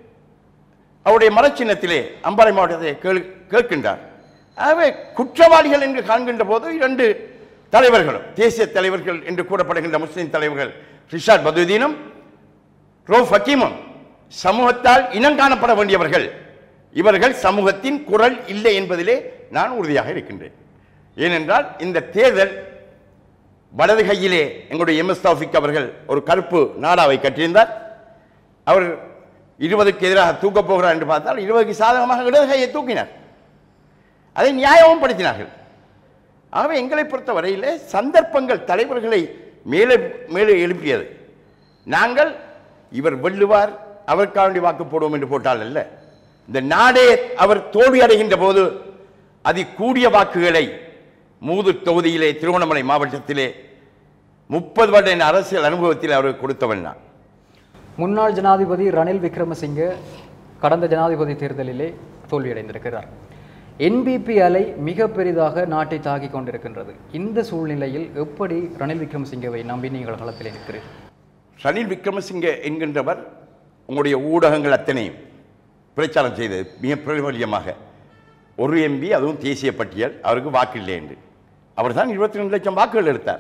S2: அவருடைய மரச்சின்னத்திலே அம்பாறை மாவட்டத்தை கேள் கேட்கின்றார் ஆகவே குற்றவாளிகள் என்று காண்கின்ற போது இரண்டு தலைவர்களும் தேசிய தலைவர்கள் என்று கூறப்படுகின்ற முஸ்லிம் தலைவர்கள் ரிஷாட் பதுதீனும் ரோஃப் ஹக்கீமும் சமூகத்தால் இனம் காணப்பட வேண்டியவர்கள் இவர்கள் சமூகத்தின் குரல் இல்லை என்பதிலே நான் உறுதியாக இருக்கின்றேன் ஏனென்றால் இந்த தேர்தல் வலது கையிலே எங்களுடைய எம் எஸ் தௌஃபிக் அவர்கள் ஒரு கருப்பு நாடாவை கட்டியிருந்தார் அவர் இருபதுக்கு எதிராக தூக்கப் போகிறார் என்று பார்த்தால் இருபதுக்கு சாதகமாக இடது கையை தூக்கினார் அதை நியாயமும் படுத்தினார்கள் ஆகவே எங்களை பொறுத்த வரையிலே சந்தர்ப்பங்கள் தலைவர்களை மேலே மேலே எழுப்பியது நாங்கள் இவர் வெல்லுவார் அவருக்காக வேண்டி வாக்கு போடுவோம் என்று போட்டால் அல்ல இந்த நாடே அவர் தோல்வி அடைகின்ற போது அதி கூடிய வாக்குகளை மூது தொகுதியிலே திருவண்ணாமலை மாவட்டத்திலே முப்பது வருட அரசியல் அனுபவத்தில் அவர் கொடுத்தவன் நான்
S1: முன்னாள் ஜனாதிபதி ரணில் விக்ரமசிங்க கடந்த ஜனாதிபதி தேர்தலிலே தோல்வியடைந்திருக்கிறார் என்பிபி அலை மிக பெரிதாக நாட்டை தாக்கிக் கொண்டிருக்கின்றது இந்த சூழ்நிலையில் எப்படி ரணில் விக்ரமசிங்கவை நம்பி நீங்கள் களத்தில் நிற்கிறீர்கள்
S2: ரணில் விக்ரமசிங்கே என்கின்றவர் உங்களுடைய ஊடகங்கள் அத்தனையும் பிரச்சாரம் செய்தது மிக பிரபல்யமாக ஒரு எம்பி அதுவும் தேசிய பட்டியல் அவருக்கு வாக்கு இல்லை என்று அவர் தான் இருபத்தி ரெண்டு லட்சம் வாக்குகள் எடுத்தார்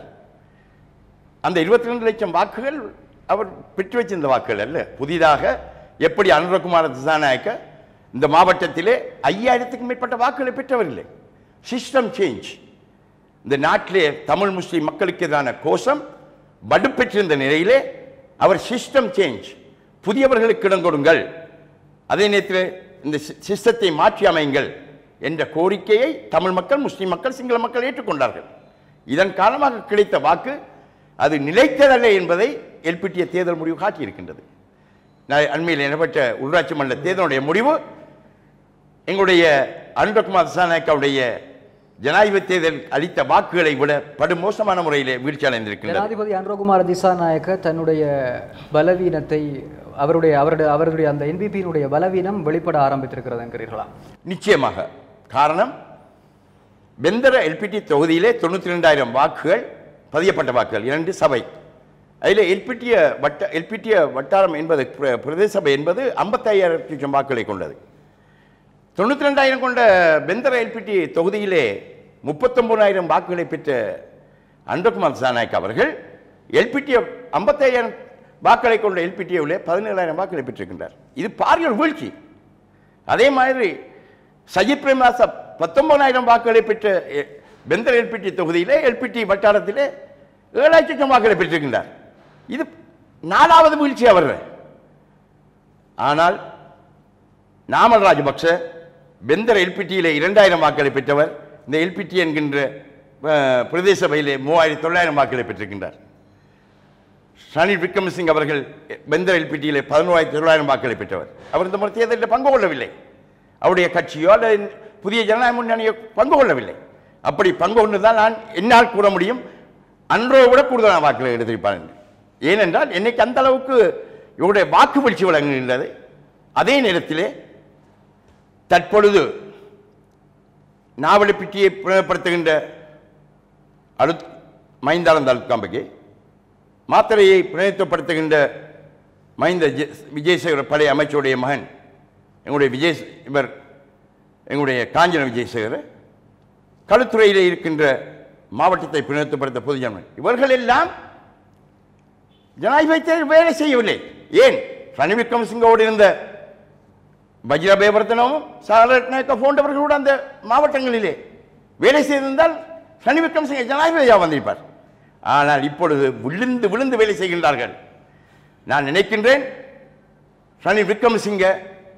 S2: அந்த இருபத்தி ரெண்டு லட்சம் வாக்குகள் அவர் பெற்று வச்சிருந்த வாக்குகள் அல்ல புதிதாக எப்படி அனுரகுமார திசாநாயக்க இந்த மாவட்டத்திலே ஐயாயிரத்துக்கும் மேற்பட்ட வாக்குகளை பெற்றவர் இல்லை சிஸ்டம் சேஞ்ச் இந்த நாட்டிலே தமிழ் முஸ்லிம் மக்களுக்கு எதிரான கோஷம் வலுப்பெற்றிருந்த நிலையிலே அவர் சிஸ்டம் சேஞ்ச் புதியவர்களுக்கு இடம் கொடுங்கள் அதே நேரத்தில் இந்த சி- சிஸ்டத்தை மாற்றி அமையுங்கள் என்ற கோரிக்கையை தமிழ் மக்கள் முஸ்லிம் மக்கள் சிங்கள மக்கள் ஏற்றுக்கொண்டார்கள் இதன் காரணமாக கிடைத்த வாக்கு அது நிலைத்ததல்ல என்பதை எல்பிட்டிய தேர்தல் முடிவு காட்டியிருக்கின்றது நான் அண்மையில் நடைபெற்ற உள்ளாட்சி மன்ற தேர்தலுடைய முடிவு எங்களுடைய அனுரகுமார் திசாநாயக்காவுடைய ஜனாதிபதி தேர்தல் அளித்த வாக்குகளை விட படுமோசமான முறையிலே வீழ்ச்சி அடைந்திருக்கின்றது
S1: ஜனாதிபதி அனுரகுமார திசாநாயக்க தன்னுடைய பலவீனத்தை அவருடைய அவருடைய அவருடைய அந்த என்பிபியினுடைய பலவீனம் வெளிப்பட ஆரம்பித்திருக்கிறது என்கிறீர்களா
S2: நிச்சயமாக காரணம் வெந்தர எல்பிடி தொகுதியிலே தொண்ணூற்றி ரெண்டாயிரம் வாக்குகள் பதியப்பட்ட வாக்குகள் இரண்டு சபை அதில் எல்பிட்டிய வட்ட எல்பிட்டிய வட்டாரம் என்பது பிர- பிரதேச சபை என்பது ஐம்பத்தாயிரம் லட்சம் வாக்குகளை கொண்டது தொண்ணூற்றி ரெண்டாயிரம் கொண்ட பெந்தர எல்பிடி தொகுதியிலே முப்பத்தொன்பதாயிரம் வாக்குகளை பெற்ற அன்பகுமார் சாநாயக் அவர்கள் எல்பிடி ஐம்பத்தாயிரம் வாக்களை கொண்ட எல்பிடியில் பதினேழாயிரம் வாக்களை பெற்றிருக்கின்றார் இது பாரிய ஒரு வீழ்ச்சி அதே மாதிரி சஜித் பிரேமதாச பத்தொன்பதாயிரம் வாக்குகளை பெற்ற எ- பெந்தர் எல்பிடி தொகுதியிலே எல்பிடி வட்டாரத்திலே ஏழாயிரம் வாக்குகளை பெற்றிருக்கின்றார் இது நாலாவது வீழ்ச்சி அவர் ஆனால் நாமல் ராஜபக்ச பெந்தர் எல்பிடியிலே இரண்டாயிரம் வாக்களை பெற்றவர் இந்த எல்பிடி என்கின்ற அஹ், பிரதேச சபையிலே மூவாயிரத்தி தொள்ளாயிரம் வாக்களை பெற்றிருக்கின்றார் ரணில் விக்ரமசிங் அவர்கள் பெந்தர் எல்பிடியிலே பதினோராயிரத்தி தொள்ளாயிரம் வாக்களை பெற்றவர் அவர் இந்த முறை தேர்தலில் பங்கு கொள்ளவில்லை அவருடைய கட்சியோ அல்லது புதிய ஜனநாயக முன்னணியோ பங்கு கொள்ளவில்லை அப்படி பங்கு கொண்டுதான் நான் என்னால் கூற முடியும் அன்றோ விட கூடுதலான வாக்குகளை எடுத்திருப்பார் என்று ஏனென்றால் என்னைக்கு அந்த அளவுக்கு இவருடைய வாக்கு வீழ்ச்சி வழங்குகின்றது அதே நேரத்திலே தற்பொழுது நாவலப்பிட்டியை புனப்படுத்துகின்ற அழுத் மைந்தாளம் தாலுக்காம்பகை மாத்திரையை பிரதிநிதித்துவப்படுத்துகின்ற மஹிந்த ஜெ- விஜயசேகர பழைய அமைச்சருடைய மகன் எங்களுடைய விஜய் இவர் எங்களுடைய காஞ்சன விஜயசேகர களுத்துறையிலே இருக்கின்ற மாவட்டத்தை பிரதிநிதித்துவப்படுத்த பொதுஜனன் இவர்கள் எல்லாம் ஜனாதிபதி தேர்தல் வேலை செய்யவில்லை ஏன் ரணில் விக்ரமசிங்கோடு இருந்த வஜ்ரபேவர்த்தனமும் சாரநாயக்க போன்றவர்களோடு அந்த மாவட்டங்களிலே வேலை செய்திருந்தால் ரணில் விக்ரமசிங்க ஜனாதிபதியாக வந்திருப்பார் ஆனால் இப்பொழுது விழுந்து விழுந்து வேலை செய்கின்றார்கள் நான் நினைக்கின்றேன் ரணில் விக்ரமசிங்க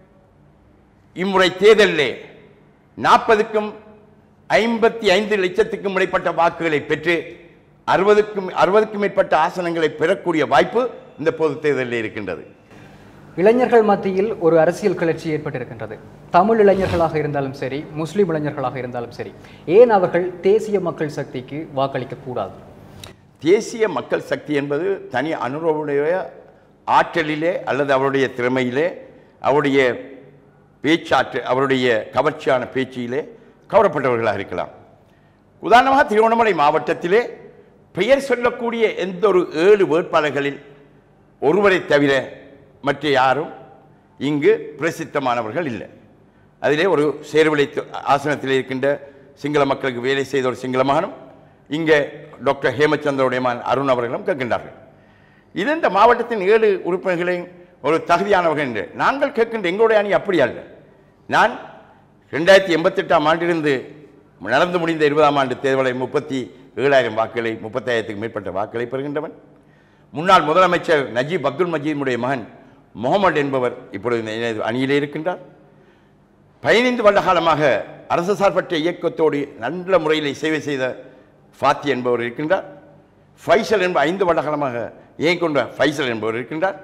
S2: இம்முறை தேர்தலிலே நாற்பதுக்கும் ஐம்பத்தி ஐந்து லட்சத்துக்கும் இடைப்பட்ட வாக்குகளை பெற்று அறுபதுக்கும் அறுபதுக்கும் மேற்பட்ட ஆசனங்களை பெறக்கூடிய வாய்ப்பு இந்த பொது தேர்தலில் இருக்கின்றது
S1: இளைஞர்கள் மத்தியில் ஒரு அரசியல் கிளர்ச்சி ஏற்பட்டிருக்கின்றது தமிழ் இளைஞர்களாக இருந்தாலும் சரி முஸ்லிம் இளைஞர்களாக இருந்தாலும் சரி ஏன் அவர்கள் தேசிய மக்கள் சக்திக்கு வாக்களிக்க கூடாது
S2: தேசிய மக்கள் சக்தி என்பது தனி அனுரவுடைய ஆற்றலிலே அல்லது அவருடைய திறமையிலே அவருடைய பேச்சாற்று அவருடைய கவர்ச்சியான பேச்சிலே கவரப்பட்டவர்களாக இருக்கலாம் உதாரணமாக திருவண்ணாமலை மாவட்டத்திலே பெயர் சொல்லக்கூடிய எந்த ஒரு ஏழு வேட்பாளர்களில் ஒருவரை தவிர மற்ற யாரும் இங்கு பிரசித்தமானவர்கள் இல்லை அதிலே ஒரு சேர்விலை தொ- ஆசனத்தில் இருக்கின்ற சிங்கள மக்களுக்கு வேலை செய்த ஒரு சிங்கள மகனும் இங்கே டாக்டர் ஹேமச்சந்திரோடைய மகன் அருண் அவர்களும் கேட்கின்றார்கள் இது இந்த மாவட்டத்தின் ஏழு உறுப்பினர்களையும் ஒரு தகுதியானவர்கள் என்று நாங்கள் கேட்கின்ற எங்களுடைய அணி அப்படி அல்ல நான் ரெண்டாயிரத்தி எண்பத்தெட்டாம் ஆண்டிலிருந்து நடந்து முடிந்த இருபதாம் ஆண்டு தேர்தலை முப்பத்தி ஏழாயிரம் வாக்குகளை முப்பத்தாயிரத்துக்கு மேற்பட்ட வாக்குகளை பெறுகின்றவன் முன்னாள் முதலமைச்சர் நஜீப் அப்துல் மஜீதுடைய மகன் முகமது என்பவர் இப்பொழுது இந்த எனது அணியிலே இருக்கின்றார் பதினைந்து வருட காலமாக அரசு சார்பற்ற இயக்கத்தோடு நல்ல முறையில் சேவை செய்த ஃபாத்தி என்பவர் இருக்கின்றார் ஃபைசல் என்ப ஐந்து வருட காலமாக இயங்கிக் கொண்ட ஃபைசல் என்பவர் இருக்கின்றார்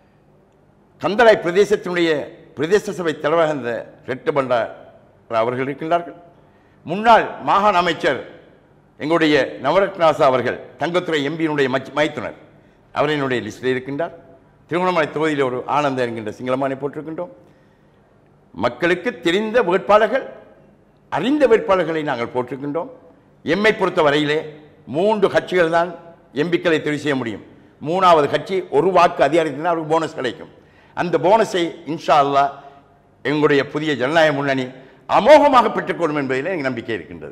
S2: கந்தளாய் பிரதேசத்தினுடைய பிரதேச சபை தலைவர் அந்த ரெட்டு பண்டார் அவர்கள் இருக்கின்றார்கள் முன்னாள் மாகாண அமைச்சர் எங்களுடைய நவரத்னாசா அவர்கள் தங்கத்துறை எம்பியினுடைய மச் மைத்துனர் அவர் என்னுடைய லிஸ்டில் இருக்கின்றார் திருவண்ணாமலை தொகுதியில் ஒரு ஆனந்த என்கின்ற சிங்களமானை போட்டிருக்கின்றோம் மக்களுக்கு தெரிந்த வேட்பாளர்கள் அறிந்த வேட்பாளர்களை நாங்கள் போட்டிருக்கின்றோம் எம்மை பொறுத்த வரையிலே மூன்று கட்சிகள் தான் எம்பிக்களை தெரிவு செய்ய முடியும் மூணாவது கட்சி ஒரு வாக்கு அதிகாரத்தினால் அவருக்கு போனஸ் கிடைக்கும் அந்த போனஸை இன்ஷா அல்லாஹ் எங்களுடைய புதிய ஜனநாயக முன்னணி அமோகமாக பெற்றுக்கொள்ளும் என்பதிலே எனக்கு நம்பிக்கை இருக்கின்றது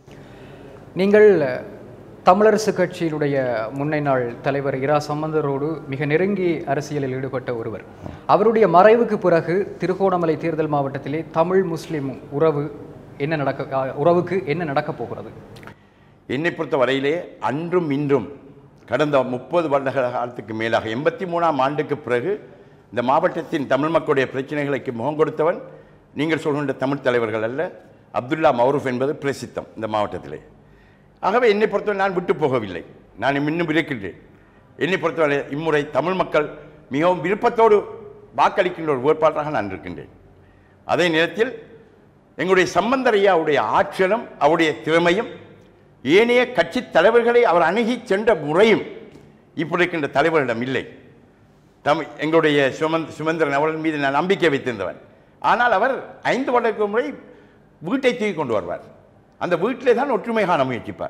S1: நீங்கள் தமிழரசு கட்சியினுடைய முன்னை நாள் தலைவர் இரா சம்பந்தரோடு மிக நெருங்கி அரசியலில் ஈடுபட்ட ஒருவர் அவருடைய மறைவுக்கு பிறகு திருகோணமலை தேர்தல் மாவட்டத்திலே தமிழ் முஸ்லிம் உறவு என்ன நடக்க அஹ், உறவுக்கு என்ன நடக்கப் போகிறது
S2: என்னை பொறுத்த வரையிலே அன்றும் இன்றும் கடந்த முப்பது வருட காலத்துக்கு மேலாக எண்பத்தி மூணாம் ஆண்டுக்கு பிறகு இந்த மாவட்டத்தின் தமிழ் மக்களுடைய பிரச்சனைகளுக்கு முகம் கொடுத்தவன் நீங்கள் சொல்கின்ற தமிழ் தலைவர்கள் அல்ல அப்துல்லா மௌரூஃப் என்பது பிரசித்தம் இந்த மாவட்டத்திலே ஆகவே என்னை பொறுத்தவரை நான் விட்டு போகவில்லை நான் இன்னும் இருக்கின்றேன் என்னை பொறுத்தவரை இம்முறை தமிழ் மக்கள் மிகவும் விருப்பத்தோடு வாக்களிக்கின்ற ஒரு வேட்பாளராக நான் இருக்கின்றேன் அதே நேரத்தில் எங்களுடைய சம்பந்தரையாவுடைய ஆற்றலும் அவருடைய திறமையும் ஏனைய கட்சி தலைவர்களை அவர் அணுகி சென்ற முறையும் இப்படி இருக்கின்ற தலைவரிடம் இல்லை தமிழ் எங்களுடைய சுமந்த் சுமந்திரன் அவர்கள் மீது நான் நம்பிக்கை வைத்திருந்தவன் ஆனால் அவர் ஐந்து வருடத்துக்கு முறை வீட்டை தூக்கி கொண்டு வருவார் அந்த வீட்டிலே தான் ஒற்றுமை காண முயற்சிப்பார்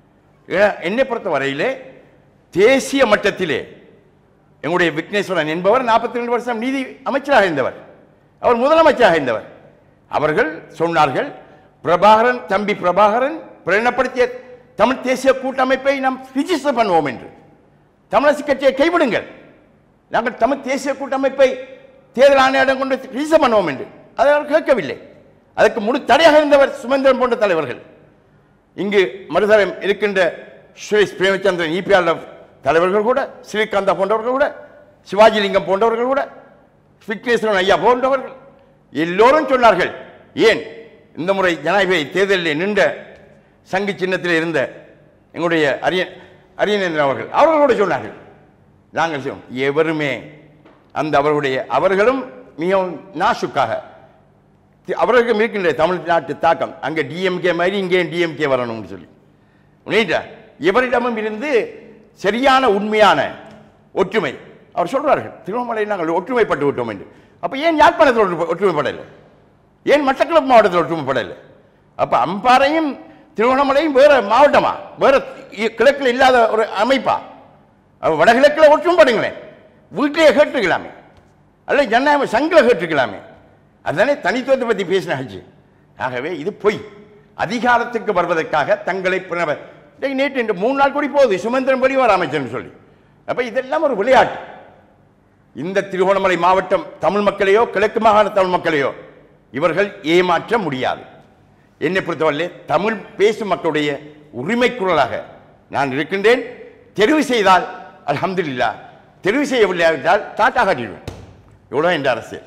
S2: ஏ- என்னை பொறுத்த வரையிலே தேசிய மட்டத்திலே எங்களுடைய விக்னேஸ்வரன் என்பவர் நாற்பத்தி ரெண்டு வருஷம் நீதி அமைச்சராக இருந்தவர் அவர் முதலமைச்சராக இருந்தவர் அவர்கள் சொன்னார்கள் பிரபாகரன் தம்பி பிரபாகரன் பிரகடனப்படுத்திய தமிழ் தேசிய கூட்டமைப்பை நாம் ரிஜிஸ்டர் பண்ணுவோம் என்று தமிழரசு கட்சியை கைவிடுங்கள் நாங்கள் தமிழ் தேசிய கூட்டமைப்பை தேர்தல் ஆணையிடம் கொண்டு ரிஜிஸ்டர் பண்ணுவோம் என்று அதை அவர் கேட்கவில்லை அதற்கு முழு தடையாக இருந்தவர் சுமந்திரன் போன்ற தலைவர்கள் இங்கு மறுதரம் இருக்கின்ற சுரேஷ் பிரேமச்சந்திரன் இபிஆர் தலைவர்கள் கூட ஸ்ரீகாந்தா போன்றவர்கள் கூட சிவாஜிலிங்கம் போன்றவர்கள் கூட விக்னேஸ்வரன் ஐயா போன்றவர்கள் எல்லோரும் சொன்னார்கள் ஏன் இந்த முறை ஜனாதிபதி தேர்தலில் நின்ற சங்கு சின்னத்தில் இருந்த எங்களுடைய அரிய அரியநேந்திரன் அவர்கள் அவர்கள் கூட சொன்னார்கள் நாங்கள் செய்வோம் எவருமே அந்த அவர்களுடைய அவர்களும் மிகவும் நாசுக்காக தி- அவர்களுக்கும் இருக்கின்ற தமிழ்நாட்டு தாக்கம் அங்கே டிஎம்கே மாதிரி இங்கே டிஎம்கே வரணும்னு சொல்லி உண்மையா இவரிடமும் இருந்து சரியான உண்மையான ஒற்றுமை அவர் சொல்றார்கள் திருவண்ணாமலை நாங்கள் ஒற்றுமைப்பட்டு விட்டோம் என்று அப்போ ஏன் யாழ்ப்பாணத்தில் ஒற்று- ஒற்றுமைப்படலை ஏன் மட்டக்களப்பு மாவட்டத்தில் ஒற்றுமைப்படலை அப்போ அம்பாறையும் திருவண்ணாமலையும் வேற மாவட்டமா வேற இ- கிழக்கில் இல்லாத ஒரு அமைப்பா அப்ப வடகிழக்கில் ஒற்றுமைப்படுங்களேன் வீட்டிலேயே கேட்டுக்கலாமே அல்ல ஜனநாயக சங்கில கேட்டுக்கலாமே அதுதானே தனித்துவத்தை பற்றி பேசின ஹஜ்ஜி ஆகவே இது பொய் அதிகாரத்துக்கு வருவதற்காக தங்களை பிணவ இன்றைக்கு நேற்று இன்று மூணு நாள் கூடி போகுது சுமந்திரன் வெளிவார் அமைச்சர்னு சொல்லி அப்ப இதெல்லாம் ஒரு விளையாட்டு இந்த திருகோணமலை மாவட்டம் தமிழ் மக்களையோ கிழக்கு மாகாண தமிழ் மக்களையோ இவர்கள் ஏமாற்ற முடியாது என்னை பொறுத்தவரை தமிழ் பேசும் மக்களுடைய உரிமை குரலாக நான் இருக்கின்றேன் தெரிவு செய்தால் அல்ஹம்துலில்லாஹ் தெரிவு செய்யவில்லையாவிட்டால் டாட்டா காட்டிடுவேன் இவ்வளோ என்ற அரசியல்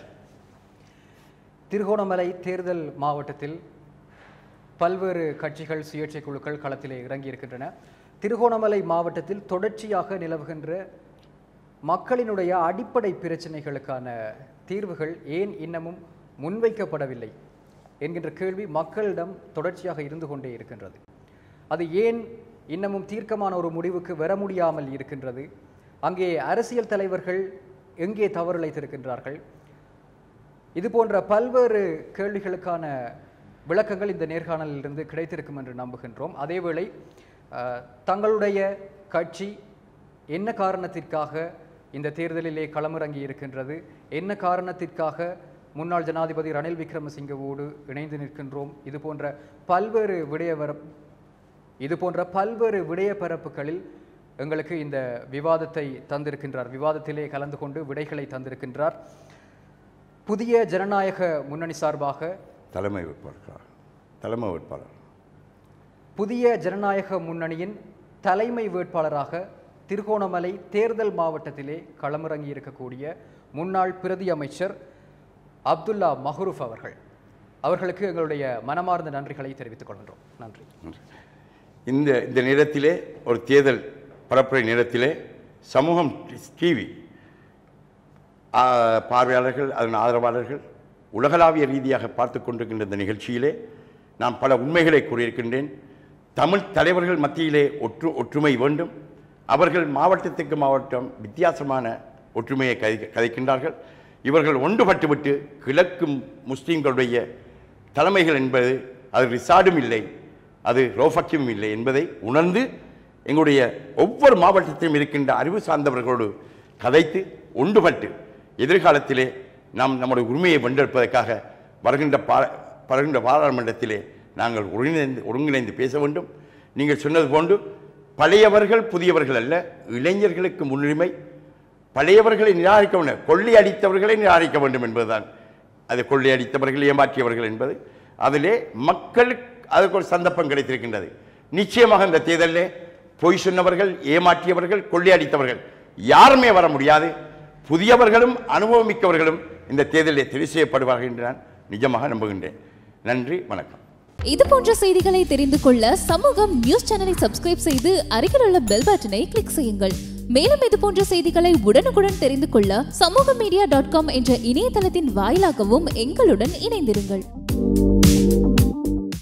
S1: திருகோணமலை தேர்தல் மாவட்டத்தில் பல்வேறு கட்சிகள் சுயேட்சை குழுக்கள் களத்திலே இறங்கியிருக்கின்றன திருகோணமலை மாவட்டத்தில் தொடர்ச்சியாக நிலவுகின்ற மக்களினுடைய அடிப்படை பிரச்சனைகளுக்கான தீர்வுகள் ஏன் இன்னமும் முன்வைக்கப்படவில்லை என்கின்ற கேள்வி மக்களிடம் தொடர்ச்சியாக இருந்து கொண்டே இருக்கின்றது அது ஏன் இன்னமும் தீர்க்கமான ஒரு முடிவுக்கு வர முடியாமல் இருக்கின்றது அங்கே அரசியல் தலைவர்கள் எங்கே தவறிழைத்திருக்கின்றார்கள் இது போன்ற பல்வேறு கேள்விகளுக்கான விளக்கங்கள் இந்த நேர்காணலிலிருந்து கிடைத்திருக்கும் என்று நம்புகின்றோம் அதேவேளை அஹ், தங்களுடைய கட்சி என்ன காரணத்திற்காக இந்த தேர்தலிலே களமிறங்கி இருக்கின்றது என்ன காரணத்திற்காக முன்னாள் ஜனாதிபதி ரணில் விக்ரமசிங்கவோடு இணைந்து நிற்கின்றோம் இது போன்ற பல்வேறு விடயவர இது போன்ற பல்வேறு விடயப்பரப்புகளில் எங்களுக்கு இந்த விவாதத்தை தந்திருக்கின்றார் விவாதத்திலே கலந்து கொண்டு விடைகளை தந்திருக்கின்றார் புதிய ஜனநாயக முன்னணி சார்பாக
S2: தலைமை வேட்பாளர் தலைமை வேட்பாளர்
S1: புதிய ஜனநாயக முன்னணியின் தலைமை வேட்பாளராக திருகோணமலை தேர்தல் மாவட்டத்திலே களமிறங்கி இருக்கக்கூடிய முன்னாள் பிரதி அமைச்சர் அப்துல்லா மஹ்ரூப் அவர்கள் அவர்களுக்கு எங்களுடைய மனமார்ந்த நன்றிகளை தெரிவித்துக் கொள்கின்றோம் நன்றி
S2: இந்த இந்த நேரத்திலே ஒரு தேர்தல் பரப்புரை நேரத்திலே சமூகம் டிவி ஆ, பார்வையாளர்கள் அதன் ஆதரவாளர்கள் உலகளாவிய ரீதியாக பார்த்து கொண்டிருக்கின்ற இந்த நிகழ்ச்சியிலே நான் பல உண்மைகளை கூறியிருக்கின்றேன் தமிழ் தலைவர்கள் மத்தியிலே ஒற்று ஒற்றுமை வேண்டும் அவர்கள் மாவட்டத்துக்கு மாவட்டம் வித்தியாசமான ஒற்றுமையை கதை கதைக்கின்றார்கள் இவர்கள் ஒன்றுபட்டுவிட்டு கிழக்கு முஸ்லீம்களுடைய தலைமைகள் என்பது அது ரிசார்டும் இல்லை அது ரோஃபக்கியும் இல்லை என்பதை உணர்ந்து எங்களுடைய ஒவ்வொரு மாவட்டத்திலும் இருக்கின்ற அறிவு சார்ந்தவர்களோடு கதைத்து ஒன்றுபட்டு எதிர்காலத்திலே நாம் நம்முடைய உரிமையை வென்றெடுப்பதற்காக வருகின்ற பா வருகின்ற பாராளுமன்றத்திலே நாங்கள் ஒருங்கிணைந்து ஒருங்கிணைந்து பேச வேண்டும் நீங்கள் சொன்னது போன்று பழையவர்கள் புதியவர்கள் அல்ல இளைஞர்களுக்கு முன்னுரிமை பழையவர்களை நிராகரிக்க வேண்டும் கொள்ளை அடித்தவர்களை நிராகரிக்க வேண்டும் என்பதுதான் அது கொள்ளை அடித்தவர்கள் ஏமாற்றியவர்கள் என்பது அதிலே மக்களுக்கு அதுக்கு ஒரு சந்தர்ப்பம் கிடைத்திருக்கின்றது நிச்சயமாக இந்த தேர்தலிலே பொய் சொன்னவர்கள் ஏமாற்றியவர்கள் கொள்ளை அடித்தவர்கள் யாருமே வர முடியாது புதியவர்களும் அனுபவமிக்கவர்களும் இந்த தேர்தலில் தெரிவு செய்யப்படுவார்கள் என்று நான் நிஜமாக நம்புகின்றேன் நன்றி வணக்கம்
S4: இது போன்ற செய்திகளை தெரிந்து கொள்ள சமூகம் நியூஸ் சேனலை சப்ஸ்கிரைப் செய்து அருகில் உள்ள பெல் பட்டனை கிளிக் செய்யுங்கள் மேலும் இது போன்ற செய்திகளை உடனுக்குடன் தெரிந்து கொள்ள சமூக மீடியா டாட் காம் என்ற இணையதளத்தின் வாயிலாகவும் எங்களுடன் இணைந்திருங்கள்